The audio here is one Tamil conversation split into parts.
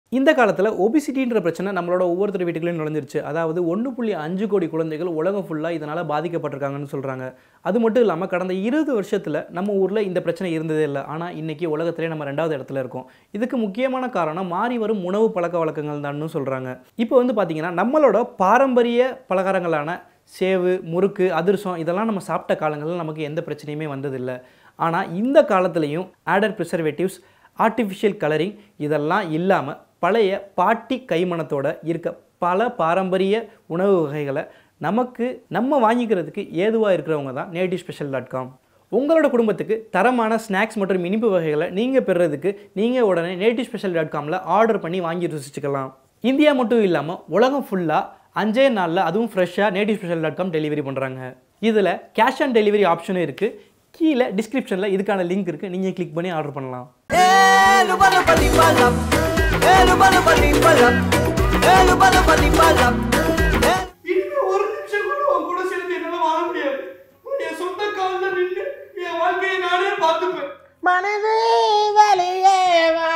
இந்த காலத்தில் ஒபிசிட்டின்ற பிரச்சனை நம்மளோட ஒவ்வொருத்தர் வீட்டுக்குள்ளேயும் நுழைஞ்சிருச்சு அதாவது ஒன்று புள்ளி அஞ்சு கோடி குழந்தைகள் உலகம் ஃபுல்லாக இதனால் பாதிக்கப்பட்டிருக்காங்கன்னு சொல்கிறாங்க அது மட்டும் இல்லாமல் கடந்த இருபது வருஷத்தில் நம்ம ஊரில் இந்த பிரச்சனை இருந்ததே இல்லை ஆனால் இன்றைக்கி உலகத்திலே நம்ம ரெண்டாவது இடத்துல இருக்கோம் இதுக்கு முக்கியமான காரணம் மாறி வரும் உணவு பழக்க வழக்கங்கள் தான்னு சொல்கிறாங்க இப்போ வந்து பார்த்திங்கன்னா நம்மளோட பாரம்பரிய பலகாரங்களான சேவு முறுக்கு அதிரசம் இதெல்லாம் நம்ம சாப்பிட்ட காலங்களில் நமக்கு எந்த பிரச்சனையுமே வந்ததில்லை ஆனால் இந்த காலத்துலேயும் ஆடர் ப்ரிசர்வேட்டிவ்ஸ் ஆர்டிஃபிஷியல் கலரிங் இதெல்லாம் இல்லாமல் பழைய பாட்டி கைமணத்தோட இருக்க பல பாரம்பரிய உணவு வகைகளை நமக்கு நம்ம வாங்கிக்கிறதுக்கு ஏதுவாக இருக்கிறவங்க தான் நேட்டிவ் ஸ்பெஷல் டாட் காம் உங்களோட குடும்பத்துக்கு தரமான ஸ்நாக்ஸ் மற்றும் இனிப்பு வகைகளை நீங்கள் பெறுறதுக்கு நீங்கள் உடனே நேட்டிவ் ஸ்பெஷல் டாட் காமில் ஆர்டர் பண்ணி வாங்கி ருசிச்சுக்கலாம் இந்தியா மட்டும் இல்லாமல் உலகம் ஃபுல்லாக அஞ்சே நாளில் அதுவும் ஃப்ரெஷ்ஷாக native special dot com delivery பண்ணுறாங்க இதில் கேஷ் ஆன் டெலிவரி ஆப்ஷனும் இருக்குது கீழே டிஸ்கிரிப்ஷனில் இதுக்கான லிங்க் இருக்குது நீங்கள் கிளிக் பண்ணி ஆர்டர் பண்ணலாம் ஏழு பல பதி பலம் ஏழு பல பதி பலம் ஏழு பல பதி பலம் இனிமே ஒரு நிமிஷம் கூட உன் கூட சேர்ந்து என்னால வாழ முடியாது என் சொந்த காலில் நின்று என் வாழ்க்கையை நானே பார்த்துப்பேன் மனது வலியே வா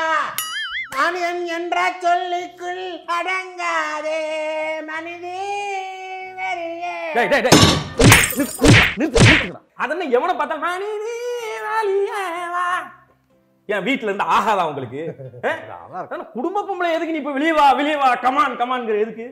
மனிதன் என்ற சொல்லுக்குள் அடங்காதே மனிதே வெளியே டேய் டேய் டேய் நிறுத்து, நிறுத்து, நிறுத்துங்கடா. அதென்ன எவனை பார்த்தா மனிதே வலியே வா. என் வீட்ல இருந்து ஆகாதா உங்களுக்கு ஆ? அதான குடும்ப பொம்பளை எதுக்கு நீ இப்ப வெளியே வா வெளியே வா கமான் கமான்ங்கிற எதுக்கு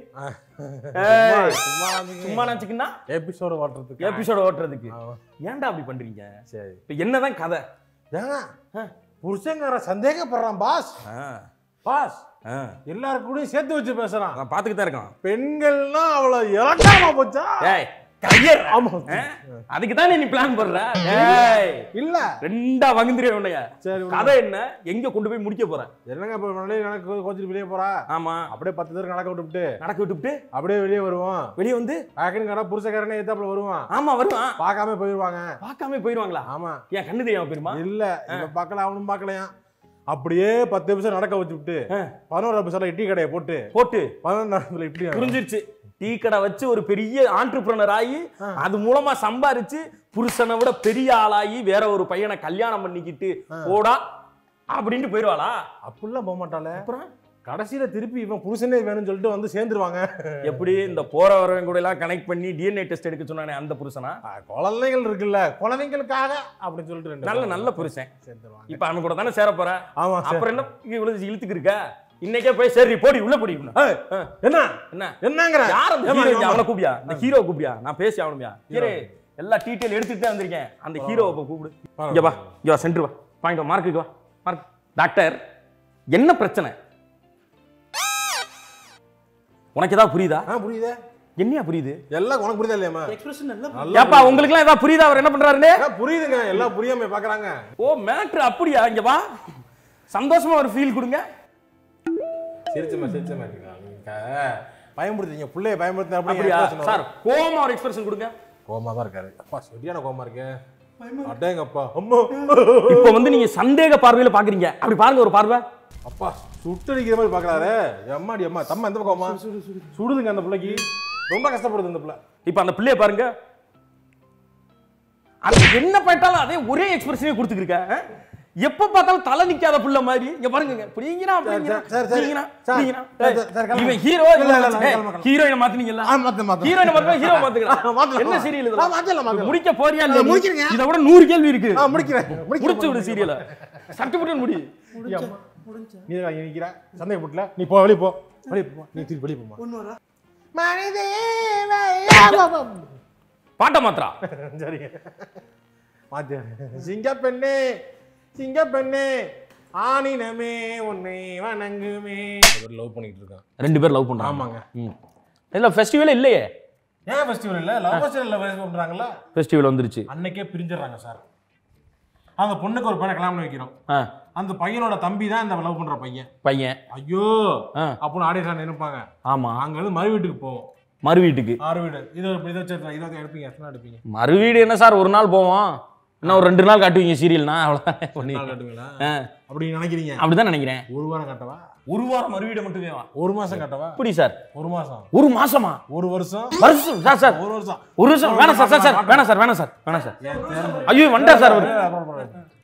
ஏய், சும்மா நினைச்சுக்கின்னா எபிசோடு ஓட்டுறதுக்கு எபிசோட ஓட்டுறதுக்கு ஏன்டா அப்படி பண்றீங்க சரி இப்ப என்னதான் கதை ஏங்க புருஷங்கார சந்தேகப்படுறான் பாஸ் பாஸ் ஆ, எல்லாரும் கூடயும் சேர்த்து வச்சு பேசுறான் நான் பாத்துக்கிட்டு தான் இருக்கான் பெண்கள்னா அவ்வளவு இறக்காம போச்சா ஏய் கையர் ஆமா அதுக்கு தானே நீ பிளான் பண்ற ஏய் இல்ல ரெண்டா வகுந்துரு உன்னைய சரி விடுங்க. கதை என்ன எங்க கொண்டு போய் முடிக்க போற என்னங்க இப்ப முன்னாடி எனக்கு கோச்சிட்டு வெளியே போறா ஆமா அப்படியே பத்து பேருக்கு நடக்க விட்டுவிட்டு நடக்க விட்டுவிட்டு அப்படியே வெளியே வருவோம் வெளியே வந்து ஆக்கணும் கடை புருஷக்காரனே எத்தாப்புல வருவான் ஆமா வருவான் பார்க்காம போயிருவாங்க பார்க்காம போயிருவாங்களா ஆமா ஏன் கண்ணு தெரியாம போயிருமா இல்ல இவன் பார்க்கல அவனும் பார்க்கலையா அப்படியே பத்து நிமிஷம் நடக்க வச்சுவிட்டு ஆ. பதினோரு நிமிஷம் இட்லி கடையை போட்டு போட்டு பதினொன்று நிமிஷத்துல இட்லி வாங்க. புரிஞ்சிருச்சு டீ கடை வச்சு ஒரு பெரிய ஆண்டர்பிரனர் ஆகி அது மூலமா சம்பாரிச்சு புருஷனை விட பெரிய ஆளாகி வேற ஒரு பையனை கல்யாணம் பண்ணிக்கிட்டு போடா அப்படின்ட்டு போயிருவாளா அப்படிலாம் போக மாட்டாளே அப்புறம் கடைசியில திருப்பி இவன் புருஷனே வேணும்னு சொல்லிட்டு வந்து சேர்ந்துருவாங்க எப்படி இந்த போற வரவங்க கூட எல்லாம் கனெக்ட் பண்ணி டிஎன்ஏ டெஸ்ட் எடுக்க சொன்னானே அந்த புருஷனா ஆ, குழந்தைகள் இருக்குல்ல குழந்தைங்களுக்காக அப்படின்னு சொல்லிட்டு ரெண்டு நல்ல பேரும் நல்ல புருஷன் சேர்ந்துருவாங்க இப்ப அவன் கூட தானே சேர போற ஆமா சார். அப்புறம் என்ன இங்க இவ்வளவு இழுத்துக்கு இருக்க இன்னைக்கே போய் சரி போடி உள்ள போடி உள்ள. ஏய், ஆ, என்ன என்ன என்னங்கிற யார் அந்த ஏம்மா, ஹீரோ ஏம்மா? அவனை கூப்பியா இந்த ஹீரோ கூப்பியா நான் பேசி ஆகணுமியா ஹீரோ எல்லா டீட்டெயில் எடுத்துட்டு தான் வந்திருக்கேன் அந்த ஹீரோவை இப்ப கூப்பிடு இங்க வா இங்க வா சென்டர் வா பாயிண்ட் வா மார்க்குக்கு வா மார்க் டாக்டர் என்ன பிரச்சனை உனக்கு ஏதாவது புரியுதா ஆ புரியுதே என்னையா புரியுது எல்லாம் உனக்கு புரியுதா இல்லையாம்மா எக்ஸ்பிரஷன் நல்லா நல்லா ஏப்பா உங்களுக்கு எல்லாம் ஏதாவது புரியுதா அவர் என்ன பண்றாருன்னு ஆ, புரியுதுங்க எல்லாம் புரியாம பாக்குறாங்க ஓ மேட்ரு அப்படியா இங்க வா சந்தோஷமா ஒரு ஃபீல் கொடுங்க சிரிச்சமா சிரிச்சமா இருக்குங்க நீங்க பயன்படுத்துறீங்க பிள்ளைய பயன்படுத்த அப்படியா அப்படியே சார் கோமா ஒரு எக்ஸ்பிரஷன் கொடுங்க கோமா தான் இருக்காரு அப்பா சரியான கோமா இருக்கு அடேங்கப்பா அம்மா இப்போ வந்து நீங்க சந்தேக பார்வையில பாக்குறீங்க அப்படி பாருங்க ஒரு பார்வை அப்பா சுட்டடிக்கிற மாதிரி பாக்குறாரு அம்மாடி அம்மா தம்மா எந்த பக்கமா சுடுதுங்க அந்த பிள்ளைக்கு ரொம்ப கஷ்டப்படுது இந்த பிள்ளை இப்போ அந்த பிள்ளைய பாருங்க அது என்ன பண்ணிட்டாலும் அதே ஒரே எக்ஸ்பிரஷனே கொடுத்துருக்க எப்ப பார்த்தாலும் தலை நிக்காத புள்ள மாதிரி இங்க பாருங்க புரியுங்கனா புரியுங்கனா சரி, சரி. புரியுங்கனா சார், புரியுங்கனா சார், சார், சார், கிளம்புங்க. இவன் ஹீரோ இல்ல, இல்ல, இல்ல, கிளம்புங்க, கிளம்புங்க. ஹீரோயினை மாத்துனீங்கல்ல ஆ, மாத்து, மாத்து. ஹீரோயினை மாத்துங்க ஹீரோ ஆ, மாத்துங்க மாத்தலாம். என்ன சீரியல் ஆ, இதெல்லாம் மாத்தலாம், மாத்தலாம். முடிக்க போறியா ஆ, இல்ல முடிக்கிறேங்க. இத விட நூறு கேள்வி இருக்கு ஆ, முடிக்கிறேன் முடிக்கிறேன். முடிச்சு விடு சீரியலை சட்டுப்பட்டு முடி ஏம்மா, நீ தான் இங்க நிக்கிற சந்தேகப்பட்டல நீ போ வெளிய போ வெளிய போ நீ திருப்பி வெளிய போமா மனிதே பாட்ட மாத்திரா சரிங்க மாத்தி சிங்க பெண்ணே சிங்க பெண்ணே ஆணினமே உன்னை வணங்குமே லவ் பண்ணிட்டு இருக்கான் ரெண்டு பேர் லவ் பண்றாங்க ஆமாங்க ம். இல்ல ஃபெஸ்டிவல் இல்லையே ஏன் ஃபெஸ்டிவல் இல்ல லவ் ஃபெஸ்டிவல் லவ் பண்றாங்கல்ல ஃபெஸ்டிவல் வந்துருச்சு அன்னைக்கே பிரிஞ்சிடுறாங்க சார் அந்த பொண்ணுக்கு ஒரு பையனை கல்யாணம் பண்ணி வைக்கிறோம் ஆ அந்த பையனோட தம்பி தான் இந்த லவ் பண்ற பையன் பையன் ஐயோ ஆ அப்படின்னு ஆடியன்ஸ் நினைப்பாங்க ஆமா அங்க இருந்து மறு வீட்டுக்கு போவோம் மறு வீட்டுக்கு ஆறு வீடு இது ஒரு இதை வச்சு இதை வச்சு எடுப்பீங்க எத்தனை எடுப்பீங்க மறு வீடு என்ன சார் ஒரு நாள் போவோம் இன்னும் ஒரு ரெண்டு நாள் காட்டுவீங்க சீரியல்னா அவ்வளோதான் பண்ணி நாள் கட்டுவீங்களா ஆ, அப்படி நினைக்கிறீங்க அப்படிதான் நினைக்கிறேன் ஒரு வாரம் கட்டவா ஒரு வாரம் மறு வீடு மட்டுமே வா ஒரு மாசம் கட்டவா எப்படி சார் ஒரு மாசம் ஒரு மாசமா ஒரு வருஷம் வருஷம் சார் சார் ஒரு வருஷம் ஒரு வருஷம் வேணாம் சார் சார் சார் வேணாம் சார் வேணாம் சார் வேணாம் சார் ஏன் தேர்ந்து- ஐயோ வந்துட்டா சார் அவரு அப்புறம், அப்புறம், அப்புறம்.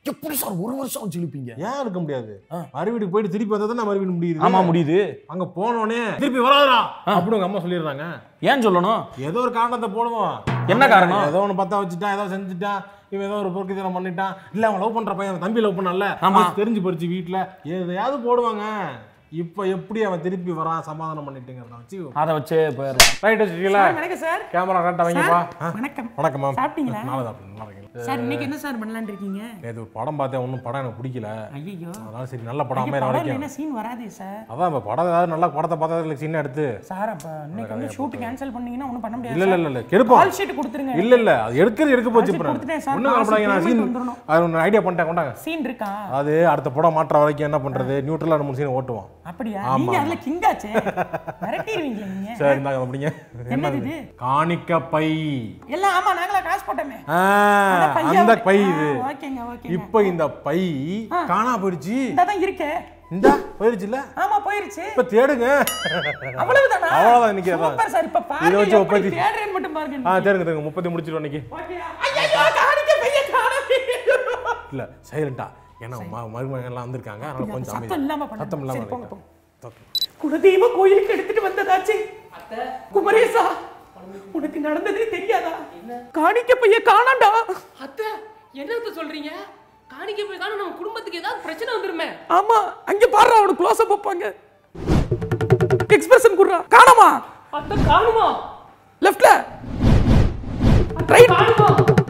எப்படி சார் ஒரு வருஷம் வச்சு இழுப்பீங்க ஏன் இருக்க முடியாது மறு வீட்டுக்கு போயிட்டு திருப்பி வந்தா தான் மறு வீடு முடியுது ஆமா முடியுது அங்க போனோடனே திருப்பி வராதடா அப்படி உங்க அம்மா சொல்லிடுறாங்க ஏன் சொல்லணும் ஏதோ ஒரு காரணத்தை போடுவோம் என்ன காரணம்? ஏதோ ஒன்று பத்தா வச்சுட்டான் ஏதோ செஞ்சுட்டான் இவன் ஏதோ ஒரு பொறுக்கு தினம் பண்ணிட்டான் இல்ல அவன் லவ் பண்ற பையன் அவன் தம்பி லவ் பண்ணல ஆமா. அது தெரிஞ்சு போச்சு வீட்டுல எதையாவது போடுவாங்க இப்போ எப்படி அவன் திருப்பி வரான் சமாதானம் பண்ணிட்டுங்கிறத வச்சு அதை வச்சே போயிடலாம் ரைட் வச்சுட்டீங்களா வணக்கம் சார் கேமரா கரெக்டாக வைங்கப்பா ஆ, வணக்கம் வணக்கம் மேம் சாப்பிட்டீங்களா? நல்லா சாப்பிட்டேன் நல்லா இருக்கீங்க சார் இன்னைக்கு என்ன சார் பண்ணலாம்னு இருக்கீங்க நேற்று ஒரு படம் பார்த்தேன் ஒன்றும் படம் எனக்கு பிடிக்கல ஐயோ அதனால சரி நல்ல படம் அமையிற வரைக்கும் என்ன சீன் வராதே சார் அதான் இப்போ படம் ஏதாவது நல்ல படத்தை பார்த்தா இல்லை சின்ன எடுத்து சார் அப்ப இன்னைக்கு வந்து ஷூட் கேன்சல் பண்ணீங்கன்னா ஒன்றும் பண்ண முடியாது இல்ல இல்ல இல்ல இல்ல கெடுப்போம் கால் ஷீட் கொடுத்துருங்க இல்ல இல்ல அது எடுக்கிறது எடுக்க போச்சு Call sheet இப்போ கொடுத்துட்டேன் சார். ஒன்றும் காசு கவலைப்படாதீங்க நான் payment சீன் வந்துரணும். அது ஒன்று ஐடியா பண்ணிட்டேன் கொண்டாங்க சீன் இருக்கா அது அடுத்த படம் மாற்ற வரைக்கும் என்ன பண்றது நியூட்ரலாக மூணு சீன் ஓட்டுவோம் அப்படியா ஆமா, நீங்க ஆமா. அதுல கிங்காச்சே மிரட்டிடுவீங்களா நீங்க சரி இந்தாங்க அப்படிங்க என்னது இது காணிக்க பை எல்லாம் ஆமா நாங்களா காசு போட்டோமே ஆ, அந்த பையா அந்த ஓகே. பை ஆ, இது ஓகேங்க ஓகேங்க இப்போ இந்த பை காணா போயிடுச்சு இந்த தான் இருக்கே இந்த போயிடுச்சுல்ல ஆமா போயிருச்சு இப்ப தேடுங்க அவ்வளவுதானா அவ்வளவுதான் இன்னைக்கு அதான். சூப்பர் சார் இப்ப இதை பாருங்க வச்சு எப்படி ஒப்பத்தி- தேடுறேன்னு மட்டும் பாருங்க ஆ தேடுங்க தேடுங்க முப்பத்தி முடிச்சிடும் இன்னைக்கு ஓகேயா? ஐயையோ, காணிக்க பைய காணோமே. இல்ல சைலண்டா ஏன்னா ம- மருமகன் எல்லாம் வந்திருக்காங்க அதனால கொஞ்சம் சத்தம் அமைதி. இல்லாம பண்ணு. சத்தம் இல்லாம சரி, போங்க, இருக்கட்டும். ஓகே. குலதெய்வ கோயிலுக்கு எடுத்துட்டு வந்ததாச்சு குமரேசா உனக்கு நடந்ததே தெரியாதா காணிக்க பைய காணாண்டா அத்தை என்னத்த சொல்றீங்க காணிக்க போய் காணும் நம்ம குடும்பத்துக்கு ஏதாவது பிரச்சனை வந்துருமே ஆமா அங்க பாரு அவனுக்கு க்ளோஸ் அப் வைப்பாங்க எக்ஸ்பிரஷன் குடுறா காணாமா அத்தை காணுமா லெஃப்ட்ல ரைட் காணுமா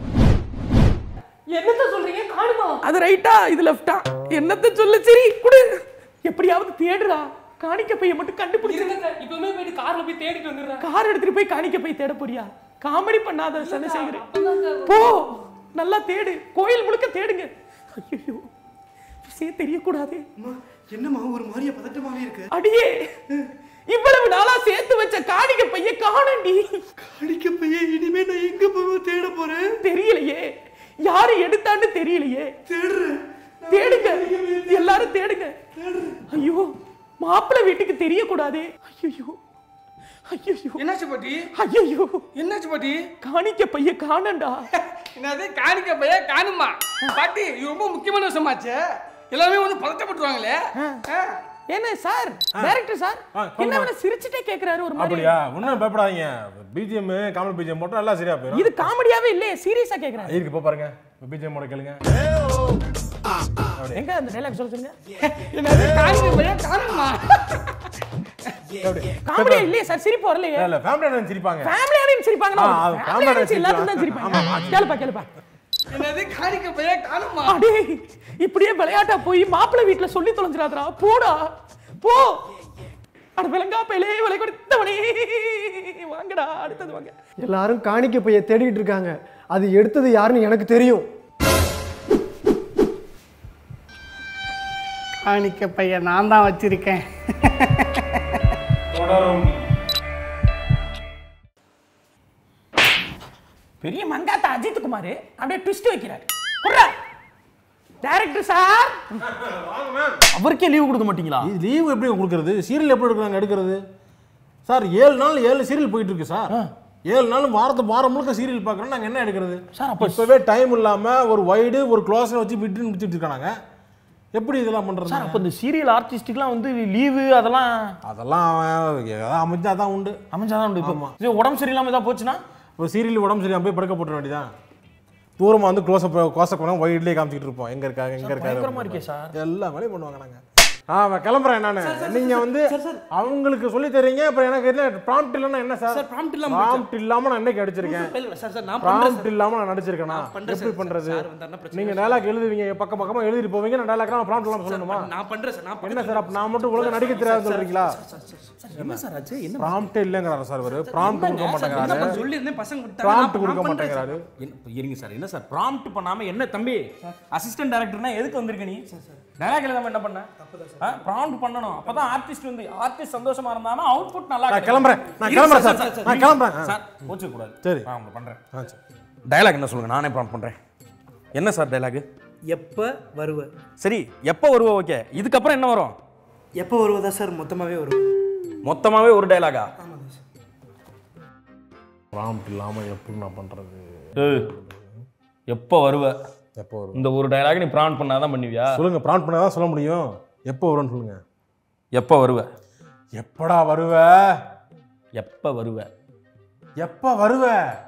என்னத்த சொல்றீங்க காணுமா அது ரைட்டா இது லெஃப்டா என்னத்த சொல்ல சரி குடு எப்படியாவது தேடுறா காணிக்க பைய மட்டும் கண்டுபிடிச்சு இருங்க இப்பவுமே போயிட்டு கார்ல போய் தேடிட்டு வந்துடுறேன் கார் எடுத்துட்டு போய் காணிக்க போய் தேட போறியா காமெடி பண்ணாத சனசேகர் போ நல்லா தேடு கோயில் முழுக்க தேடுங்க ஐயோ சே தெரியக்கூடாது என்னம்மா ஒரு மாதிரியா பதட்டமாவே இருக்கு அடியே இவ்வளவு நாளா சேர்த்து வச்ச காணிக்க பைய காணண்டி அடிக்க பைய இனிமே நான் எங்க போய் தேட போறேன் தெரியலையே யாரு எடுத்தான்னு தெரியலையே தேடுறேன் தேடுங்க எல்லாரும் தேடுங்க ஐயோ மாப்பிள்ளை வீட்டுக்கு தெரியக்கூடாதே ஐயோ ஐயோ என்னாச்சு பாட்டி ஐயோ என்னாச்சு பாட்டி காணிக்க பைய காணண்டா என்னது காணிக்க பைய காணுமா பாட்டி இது ரொம்ப முக்கியமான விஷயமாச்சு எல்லாமே வந்து பதட்டப்பட்டுருவாங்களே ஆ. என்ன சார் டைரக்டர் சார் ஆ, என்ன சொல்லுங்க. வேணா சிரிச்சிட்டே கேக்குறாரு ஒரு மாதிரி அப்படியா ஒன்றும் பயப்படாதீங்க பிஜிஎம் காமெடி பிஜிஎம் போட்டா எல்லாம் சரியா போயிடும் இது காமெடியாவே இல்லையே சீரியஸா கேக்குறாரு இருக்கு இப்போ பாருங்க பிஜிஎம் போட கேளுங்க எங்க அந்த டைலாக் சொல்ல சொல்லுங்க என்னது காணிக்க பைய காணுமா காமெடியா இல்லையே சார் சிரிப்பு வரலையே இல்ல ஃபேமிலி சிரிப்பாங்க ஃபேமிலியானே சிரிப்பாங்க ஆ, அது family ஆடியன்ஸ் எல்லாரும் தான் சிரிப்பாங்க. சிரிப்பாங்க கேளுப்பா கேளுப்பா என்னது காணிக்க பைய காணுமா அடே இப்படியே விளையாட்டா போய் மாப்பிள்ளை வீட்டுல சொல்லி தொலைஞ்சிராதடா போடா போ அட விலங்கா பையலே விலை கொடுத்தவனே வாங்கடா அடுத்தது வாங்க எல்லாரும் காணிக்க பைய தேடிட்டு இருக்காங்க அது எடுத்தது யாருன்னு எனக்கு தெரியும் காணிக்க பைய நான் தான் வச்சிருக்கேன் பெரிய மங்காத்தா அஜித் குமார் அப்படியே ட்விஸ்ட் வைக்கிறாரு குர்ரா டைரக்டர் சார் அவருக்கே லீவு கொடுக்க மாட்டீங்களா இது லீவ் எப்படி கொடுக்கறது சீரியல் எப்படி எடுக்கிறாங்க எடுக்கிறது சார் ஏழு நாள் ஏழு சீரியல் போயிட்டு இருக்கு சார் ஏழு நாள் வாரத்தை வாரம் முழுக்க சீரியல் பார்க்குறோம் நாங்கள் என்ன எடுக்கிறது சார், அப்ப- இப்போவே டைம் இல்லாமல் ஒரு வைடு ஒரு க்ளோஸை வச்சு விட்டுன்னு முடிச்சுட்டு இருக்காங்க எப்படி இதெல்லாம் பண்ணுறது சார் அப்போ இந்த சீரியல் ஆர்டிஸ்ட்டுக்குலாம் வந்து லீவு அதெல்லாம் அதெல்லாம் அவன் ஏதாவது அமைஞ்சா தான் உண்டு அமைஞ்சாதான் உண்டு இப்போ இது உடம்பு சரியில்லாம ஏதாவது போச்சுன்னா இப்போ சீரியல் உடம்பு சரியாம போய் படுக்க போட்டுற வேண்டியதான் தூரமாக வந்து க்ளோஸ் க்ளோஸ் பண்ண வைட்லேயே காமிச்சிட்டு இருப்போம் எங்கே இருக்காங்க எங்கே பயங்கரமா இருக்காங்க இருக்கே சார் எல்லா வேலையும் பண்ணுவாங்க நாங்கள் ஆ நான் கிளம்புறேன் நானு நீங்க வந்து அவங்களுக்கு சொல்லி தரீங்க அப்புறம் எனக்கு என்ன ப்ராம்ப்ட் இல்லைன்னா என்ன சார் சார், prompt இல்லாம ப்ராம்ப்ட் இல்லாம நான் என்னைக்கு அடிச்சிருக்கேன் இல்ல சார் சார் நான் பண்றேன் ப்ராம்ப்ட் இல்லாம நான் நடிச்சிருக்கேனா பண்றேன் எப்படி சார். பண்றது சார் வந்தாருன்னா பிரச்சனை நீங்க டயலாக் எழுதுவீங்க பக்கம் பக்கமா எழுதிட்டு போவீங்க நான் டயலாக் நான் ப்ராம்ப்ட் இல்லாம சொல்லணுமா நான் பண்றேன் சார் நான் என்ன சார் அப்ப நான் மட்டும் ஒழுங்கா நடிக்க தெரியாது சொல்றீங்களா என்ன சார் ஆச்சு என்ன ப்ராம்ப்ட் இல்லைங்கிறாரு சார் அவரு ப்ராம்ப்ட் கொடுக்க மாட்டேங்கிறாரு சொல்லி இருந்தேன் பசங்க விட்டாங்க. ப்ராம்ப்ட் நான் கொடுக்க பண்றேன் மாட்டேங்கிறாரு என்ன இப்ப இருங்க சார் என்ன சார் ப்ராம்ப்ட் பண்ணாம என்ன தம்பி அசிஸ்டன்ட் டைரக்டர்னா எதுக்கு வந்திருக்க நீ டயலாக் எழுதாம என்ன பண்ண ப்ராம்ப்ட் பண்ணணும் அப்பதான் ஆர்டிஸ்ட் வந்து ஆர்டிஸ்ட் சந்தோஷமா இருந்தானா அவுட்புட் நல்லா நான் கிடைக்கும். கிளம்புறேன் நான் இருங்க கிளம்புறேன் சார், சார் சார், நான் இருங்க. கிளம்புறேன் சார் கோச்சுக்க கூடாது சரி. நான் உங்களுக்கு பண்றேன் ஆ சரி டயலாக் என்ன சொல்லுங்க நானே ப்ராம்ப்ட் பண்றேன் என்ன சார் டயலாக் எப்ப வருவ சரி எப்போ வருவ ஓகே இதுக்கப்புறம் என்ன வரும் எப்போ வருவதா சார் மொத்தமாவே வரும் மொத்தமாவே ஒரு டயலாகா ப்ராம்ப்ட் இல்லாம எப்படி நான் பண்றது எப்போ வருவ எப்போ வரும் இந்த ஒரு டயலாக் நீ பிரான் பண்ணாதான் பண்ணுவியா சொல்லுங்க பிரான் பண்ண தான் சொல்ல முடியும் எப்போ வரும்னு சொல்லுங்க எப்போ வருவ எப்படா வருவ எப்போ வருவ எப்ப வருவ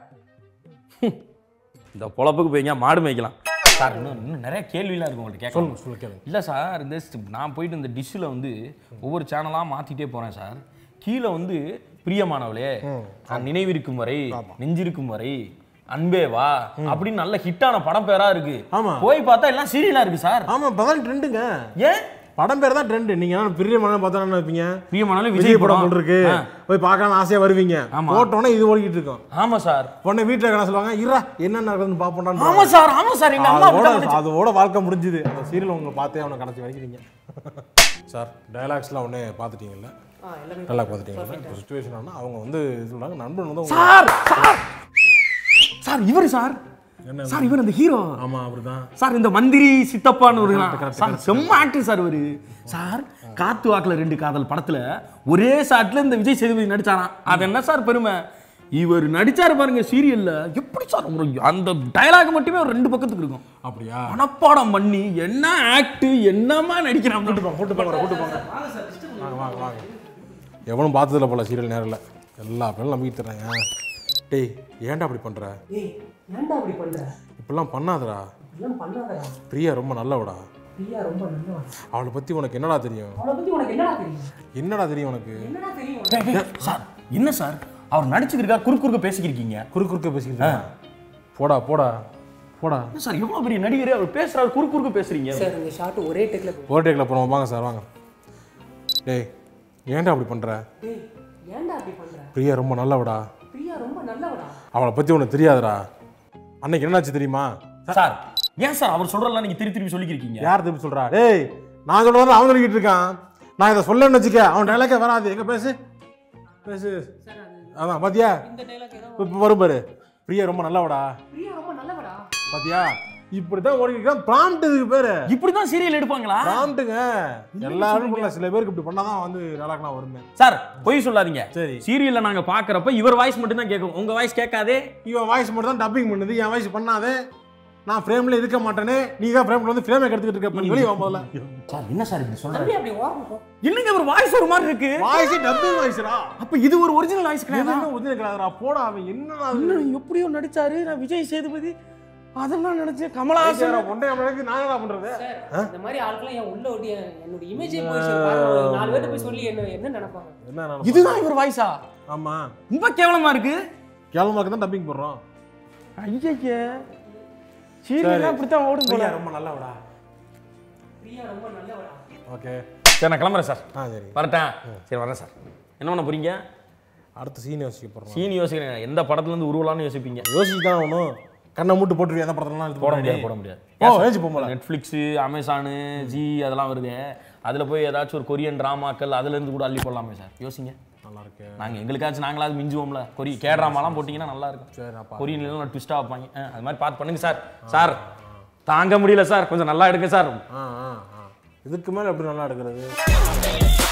இந்த பொழப்புக்கு போய் எங்கேயா மாடு மேய்க்கலாம் சார் இன்னும் இன்னும் நிறைய கேள்விலாம் இருக்கு உங்கள்கிட்ட கேட்க சொல்லுங்க சொல்ல கேளுங்க இல்லை சார் இந்த ஸ்- நான் போயிட்டு இந்த டிஷ்ஷில் வந்து ஒவ்வொரு சேனலாக மாற்றிட்டே போகிறேன் சார் கீழே வந்து பிரியமானவளே நான் நினைவிருக்கும் வரை நெஞ்சிருக்கும் வரை அன்பே வா அப்படின்னு நல்ல ஹிட்டான படம் பேரா இருக்கு ஆமா. போய் பார்த்தா எல்லாம் சீரியலா இருக்கு சார் ஆமா இப்பதான் ட்ரெண்டுங்க ஏன் படம் பேர் தான் ட்ரெண்ட் நீங்க என்ன பெரிய மனம் பார்த்தா என்ன வைப்பீங்க பிரியமானவளே விஜய் படம் போல் இருக்கு ஆ. போய் பார்க்கலாம் ஆசையா வருவீங்க ஆமா. போட்டோன்னே இது ஓடிக்கிட்டு இருக்கோம் ஆமா சார் உடனே வீட்டுல என்ன சொல்லுவாங்க இரா என்ன நடக்குதுன்னு பாப்போம்டான்னு ஆமா சார் ஆமா சார் எங்க அம்மா அதோட அப்படித்தான் பண்ணுச்சு. அதோட வாழ்க்கை முடிஞ்சுது அந்த சீரியல் உங்களை பார்த்தே அவனை கடைசி வரைக்கிறீங்க சார் டயலாக்ஸ்லாம் ஒன்னே பார்த்துட்டீங்கல்ல டயலாக் பார்த்துட்டீங்கல்ல இப்போ சுச்சுவேஷன் ஆனால் அவங்க வந்து இது சொல்றாங்க நண்பன் வந்து உங்களை- சார் சார் சார் இவர் சார் சார் இவர் அந்த ஹீரோ ஆமா அப்படிதான் சார் இந்த மந்திரி சித்தப்பான்னு ஒரு சார் செம்ம ஆக்டர் சார் இவரு சார் காத்து வாக்குல ரெண்டு காதல் படத்துல ஒரே ஷாட்ல இந்த விஜய் சேதுபதி நடிச்சாராம் அது என்ன சார் பெருமை இவர் நடிச்சாரு பாருங்க சீரியல்ல எப்படி சார் ஒரு அந்த டயலாக் மட்டுமே ஒரு ரெண்டு பக்கத்துக்கு இருக்கும் அப்படியா மனப்பாடம் பண்ணி என்ன ஆக்ட் என்னமா நடிக்கிறான் கூட்டு போங்க கூட்டு போங்க கூட்டு போங்க வாங்க வாங்க வாங்க எவனும் பார்த்ததில்ல போல சீரியல் நேரில் எல்லா பேரும் நம்பிக்கிட்டு தர்றாங்க டேய் ஏன்டா அப்படி பண்ற ஏய் ஏன்டா அப்படி பண்ற இப்படிலாம் பண்ணாதடா எல்லாம் பண்ணாதடா பிரியா ரொம்ப நல்லவடா பிரியா ரொம்ப நல்லவன் அவளை பத்தி உனக்கு என்னடா தெரியும் அவளை பத்தி உனக்கு என்னடா தெரியும் என்னடா தெரியும் உனக்கு என்னடா தெரியும் உனக்கு? சார் என்ன சார் அவர் நடிச்சுக்கிருக்கார் குறுக்கு குறுக்க பேசிக்கிருக்கீங்க குறு குறுக்க பேசிக்கிட்டு இருக்க. போடா போடா போடா என்ன சார் எவ்வளவு பெரிய நடிகர் அவர் பேசுறாரு குறுக்கு குறுக்க பேசுறீங்க சார் இந்த ஷாட் ஒரே டெக்ல போ ஓவர் டேக்கில் போகிறோம் வாங்க சார் வாங்க டேய் ஏன்டா அப்படி பண்ற டேய் ஏன்டா அப்படி பண்ற பிரியா ரொம்ப நல்லவடா பிரியா ரொம்ப நல்லவடா அவளை பத்தி உனக்கு தெரியாதுடா அன்னைக்கு என்னாச்சு தெரியுமா சார் ஏன் சார் அவர் சொல்றதெல்லாம் நீங்க திருப்பி திருப்பி சொல்லிக்கிறீங்க யார் திருப்பி சொல்றா டேய் நான் சொல்றது அவன் சொல்லிக்கிட்டு இருக்கான் நான் இதை சொல்லணும்னு வச்சுக்க அவன் டைலாக்கே வராது எங்க பேசு பேசு அதான் பாத்தியா இந்த டைலாக் ஏதோ இப்போ வரும் பாரு பிரியா ரொம்ப நல்லவடா பிரியா ரொம்ப நல்லவடா பாத்தியா இப்படிதான் ஓடிக்கிட்டு ப்ராம்ப்ட் இதுக்கு பேரு இப்படிதான் சீரியல் எடுப்பாங்களா ப்ராம்ப்ட்டுங்க எல்லாரும் பண்ணல சில பேருக்கு இப்படி பண்ணாதான் வந்து டைலாக்லாம் வருமே சார் பொய் சொல்லாதீங்க சரி சீரியல்ல நாங்க பாக்குறப்ப இவர் வாய்ஸ் மட்டும் தான் கேட்கும் உங்க வாய்ஸ் கேட்காதே இவன் வாய்ஸ் மட்டும் தான் டப்பிங் பண்ணுது என் வாய்ஸ் பண்ணாதே நான் ஃப்ரேம்ல இருக்க மாட்டேனே நீ தான் ஃப்ரேம்ல வந்து ஃப்ரேமை கெடுத்துக்கிட்டு இருக்க பண்ணி வெளியே வா முதல்ல சார் என்ன சார் இப்படி சொல்றாரு தம்பி அப்படி ஓரம் போ இல்லைங்க ஒரு வாய்ஸ் ஒரு மாதிரி இருக்கு வாய்ஸ் டப்பிங் வாய்ஸ்டா அப்ப இது ஒரு ஒரிஜினல் வாய்ஸ் கிடையாது என்ன உதவி கிடையாதுடா போடா அவன் என்னடா அது? இன்னும் எப்படியோ நடிச்சாரு நான் விஜய் சேதுபதி அதெல்லாம் நினைச்சேன் ஐயா, கமலஹாசன் ஒன்றே மணிக்கு நான் என்ன பண்றது சார் இந்த மாதிரி ஆட்கள்லாம் என் உள்ள ஓட்டி என் என்னோட இமேஜே போயிடுச்சு பாருங்க ஒரு நாலு பேர்ட்ட போய் சொல்லி என்ன என்ன நினைப்பாங்க என்ன நான் இதுதான் இவர் வாய்ஸா ஆமா ரொம்ப கேவலமா இருக்கு கேவலமாக்கு தான் டப்பிங் போடுறோம் ஐயய்ய சீரியல்லாம் அப்படித்தான் ஓடும் போல பிரியா ரொம்ப நல்லவடா பிரியா ரொம்ப நல்லவடா ஓகே சரி நான் கிளம்புறேன் சார் ஆ சரி வரட்டேன் சரி வரேன் சார் என்ன பண்ண போறீங்க அடுத்த சீன் யோசிக்க போறோம் சீனி யோசிக்கிறேன் எந்த படத்துல இருந்து உருவலாம்னு யோசிப்பீங்க யோசிச்சு தான் ஆகணும் கண்ணை மூட்டு போட்டுருவியா எந்த படத்துலலாம் எடுத்து போட போட முடியாது போட முடியாது ஓ ஏஞ்சி போகல நெட்ஃப்ளிக்ஸு அமேசானு ஜி அதெல்லாம் வருது அதில் போய் ஏதாச்சும் ஒரு கொரியன் ட்ராமாக்கள் அதுலேருந்து கூட அள்ளி போடலாமே சார் யோசிங்க நல்லா இருக்கு நாங்கள் எங்களுக்காச்சும் நாங்களாவது மிஞ்சுவோம்ல கொரி கே ட்ராமாலாம் போட்டிங்கன்னா நல்லா இருக்கும் சரி நான் கொரியன்லாம் ட்விஸ்ட்டாக வைப்பாங்க ஆ, அது மாதிரி பார்த்து பண்ணுங்க சார் சார் தாங்க முடியல சார் கொஞ்சம் நல்லா எடுங்க சார் ஆ ஆ ஆ இதுக்கு மேலே எப்படி நல்லா எடுக்கிறது